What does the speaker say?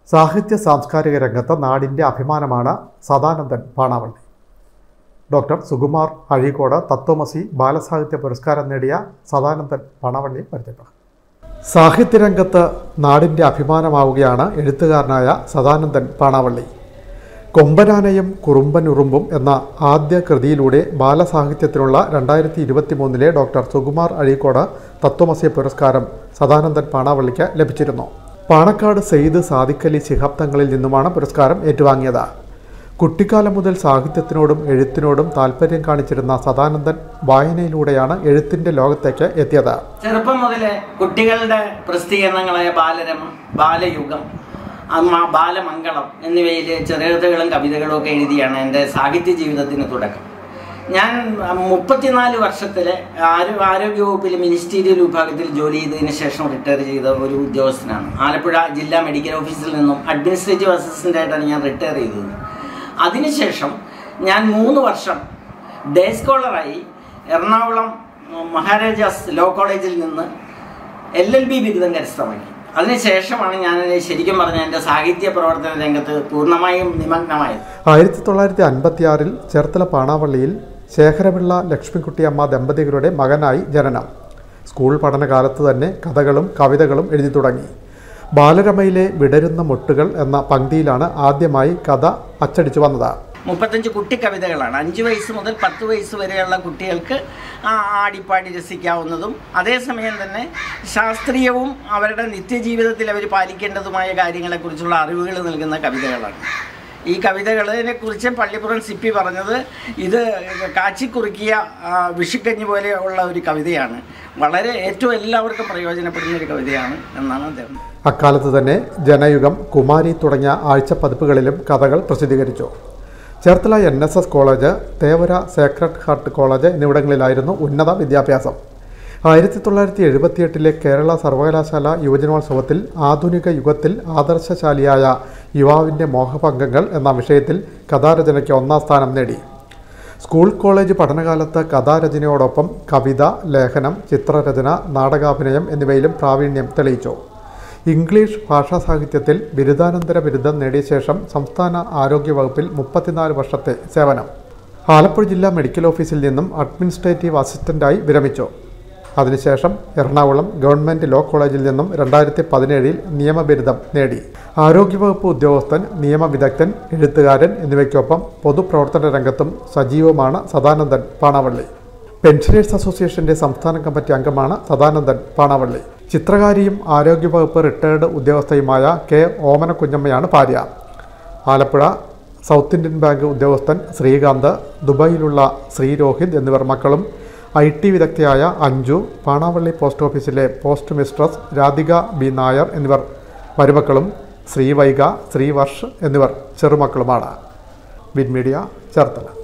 സാഹിത്യ സാംസ്കാരിക രംഗത്ത് നാടിൻ്റെ അഭിമാനമാണ് സദാനന്ദൻ പാണാവള്ളി ഡോക്ടർ സുകുമാർ അഴീക്കോട് തത്വമസി ബാലസാഹിത്യ പുരസ്കാരം നേടിയ സദാനന്ദൻ പാണാവള്ളി പരിചയപ്പെടും സാഹിത്യരംഗത്ത് നാടിൻ്റെ അഭിമാനമാവുകയാണ് എഴുത്തുകാരനായ സദാനന്ദൻ പാണാവള്ളി കൊമ്പനാനയും കുറുമ്പനുറുമ്പും എന്ന ആദ്യ കൃതിയിലൂടെ ബാലസാഹിത്യത്തിനുള്ള രണ്ടായിരത്തി ഇരുപത്തി മൂന്നിലെ ഡോക്ടർ സുകുമാർ അഴീക്കോട് തത്വമസി പുരസ്കാരം സദാനന്ദൻ പാണാവള്ളിക്ക് ലഭിച്ചിരുന്നു പാണക്കാട് സെയ്ദ് സാദിഖലി ശിഹാബ് തങ്ങളിൽ നിന്നുമാണ് പുരസ്കാരം ഏറ്റുവാങ്ങിയത് കുട്ടിക്കാലം മുതൽ സാഹിത്യത്തിനോടും എഴുത്തിനോടും താല്പര്യം കാണിച്ചിരുന്ന സദാനന്ദൻ വായനയിലൂടെയാണ് എഴുത്തിൻ്റെ ലോകത്തേക്ക് എത്തിയത് ചെറുപ്പം മുതലേ കുട്ടികളുടെ പ്രസിദ്ധീകരണങ്ങളായ ബാലരമ ബാലയുഗം അമ്മ ബാലമംഗളം എന്നിവയിൽ ചെറുകഥകളും കവിതകളും ഒക്കെ എഴുതിയാണ് എൻ്റെ സാഹിത്യ ജീവിതത്തിന് തുടക്കം ഞാൻ മുപ്പത്തിനാല് വർഷത്തിലെ ആരോ ആരോഗ്യ വകുപ്പിൽ മിനിസ്റ്റീരിയൽ വിഭാഗത്തിൽ ജോലി ചെയ്തതിന് ശേഷം റിട്ടയർ ചെയ്ത ഒരു ഉദ്യോഗസ്ഥനാണ് ആലപ്പുഴ ജില്ലാ മെഡിക്കൽ ഓഫീസിൽ നിന്നും അഡ്മിനിസ്ട്രേറ്റീവ് അസിസ്റ്റൻ്റ് ആയിട്ടാണ് ഞാൻ റിട്ടയർ ചെയ്തത് അതിനുശേഷം ഞാൻ മൂന്ന് വർഷം ഡേ സ്കോളറായി എറണാകുളം മഹാരാജാസ് ലോ കോളേജിൽ നിന്ന് എൽ എൽ ബി ബിരുദം കരസ്ഥമാക്കി അതിനുശേഷമാണ് ഞാൻ ശരിക്കും പറഞ്ഞ എൻ്റെ സാഹിത്യ പ്രവർത്തന രംഗത്ത് പൂർണ്ണമായും നിമഗ്നമായത് ആയിരത്തി തൊള്ളായിരത്തി അൻപത്തി ആറിൽ ചേർത്തല പാണാവള്ളിയിൽ ശേഖരപിള്ള ലക്ഷ്മിക്കുട്ടിയമ്മ ദമ്പതികളുടെ മകനായി ജനനം സ്കൂൾ പഠനകാലത്ത് തന്നെ കഥകളും കവിതകളും എഴുതി തുടങ്ങി ബാലരമയിലെ വിടരുന്ന മുട്ടുകൾ എന്ന പങ്ക്തിയിലാണ് ആദ്യമായി കഥ അച്ചടിച്ചു വന്നത് മുപ്പത്തഞ്ച് കുട്ടിക്കവിതകളാണ് അഞ്ച് വയസ്സ് മുതൽ പത്ത് വയസ്സ് വരെയുള്ള കുട്ടികൾക്ക് ആ ആടിപ്പാടി രസിക്കാവുന്നതും അതേസമയം തന്നെ ശാസ്ത്രീയവും അവരുടെ നിത്യജീവിതത്തിൽ അവർ പാലിക്കേണ്ടതുമായ കാര്യങ്ങളെക്കുറിച്ചുള്ള അറിവുകൾ നൽകുന്ന കവിതകളാണ് ഈ കവിതകളെ കുറിച്ച് പള്ളിപ്പുറം സിപ്പി പറഞ്ഞത് ഇത് കാച്ചിക്കുറുക്കിയ ആ, വിഷുക്കഞ്ഞി പോലെ ഉള്ള ഒരു കവിതയാണ് വളരെ ഏറ്റവും എല്ലാവർക്കും പ്രയോജനപ്പെടുന്ന ഒരു കവിതയാണ് എന്നാണ് അദ്ദേഹം അക്കാലത്ത് തന്നെ ജനയുഗം കുമാരി തുടങ്ങിയ ആഴ്ചപ്പതിപ്പുകളിലും കഥകൾ പ്രസിദ്ധീകരിച്ചു Cherthala N S S college Thevara sacred heart college എന്നിവിടങ്ങളിലായിരുന്നു ഉന്നത വിദ്യാഭ്യാസം ആയിരത്തി തൊള്ളായിരത്തി എഴുപത്തിയെട്ടിലെ കേരള സർവകലാശാല യുവജനോത്സവത്തിൽ ആധുനിക യുഗത്തിൽ ആദർശശാലിയായ യുവാവിൻ്റെ മോഹഭംഗങ്ങൾ എന്ന വിഷയത്തിൽ കഥാരചനയ്ക്ക് ഒന്നാം സ്ഥാനം നേടി സ്കൂൾ കോളേജ് പഠനകാലത്ത് കഥാരചനയോടൊപ്പം കവിത ലേഖനം ചിത്രരചന നാടകാഭിനയം എന്നിവയിലും പ്രാവീണ്യം തെളിയിച്ചു ഇംഗ്ലീഷ് ഭാഷാ സാഹിത്യത്തിൽ ബിരുദാനന്തര ബിരുദം നേടിയ ശേഷം സംസ്ഥാന ആരോഗ്യ വകുപ്പിൽ മുപ്പത്തിനാല് വർഷത്തെ സേവനം ആലപ്പുഴ ജില്ലാ മെഡിക്കൽ ഓഫീസിൽ നിന്നും അഡ്മിനിസ്ട്രേറ്റീവ് അസിസ്റ്റന്റായി വിരമിച്ചു അതിനുശേഷം എറണാകുളം ഗവൺമെൻറ് ലോ കോളേജിൽ നിന്നും രണ്ടായിരത്തി പതിനേഴിൽ നിയമബിരുദം നേടി ആരോഗ്യവകുപ്പ് ഉദ്യോഗസ്ഥൻ നിയമവിദഗ്ധൻ എഴുത്തുകാരൻ എന്നിവയ്ക്കൊപ്പം പൊതുപ്രവർത്തന രംഗത്തും സജീവമാണ് സദാനന്ദൻ പാണാവള്ളി പെൻഷനേഴ്സ് അസോസിയേഷന്റെ സംസ്ഥാന കമ്മിറ്റി അംഗമാണ് സദാനന്ദൻ പാണാവള്ളി ചിത്രകാരിയും ആരോഗ്യവകുപ്പ് റിട്ടയർഡ് ഉദ്യോഗസ്ഥയുമായ കെ ഓമന കുഞ്ഞമ്മയാണ് ഭാര്യ ആലപ്പുഴ സൗത്ത് ഇന്ത്യൻ ബാങ്ക് ഉദ്യോഗസ്ഥൻ ശ്രീകാന്ത് ദുബായിലുള്ള ശ്രീ രോഹിത് എന്നിവർ മക്കളും ഐ ടി വിദഗ്ധയായ അഞ്ജു പാണാവള്ളി പോസ്റ്റ് ഓഫീസിലെ post mistress Radhika B Nair എന്നിവർ മരുമക്കളും ശ്രീവൈഗ ശ്രീവർഷ് എന്നിവർ ചെറുമക്കളുമാണ് വിൻ മീഡിയ ചേർത്തല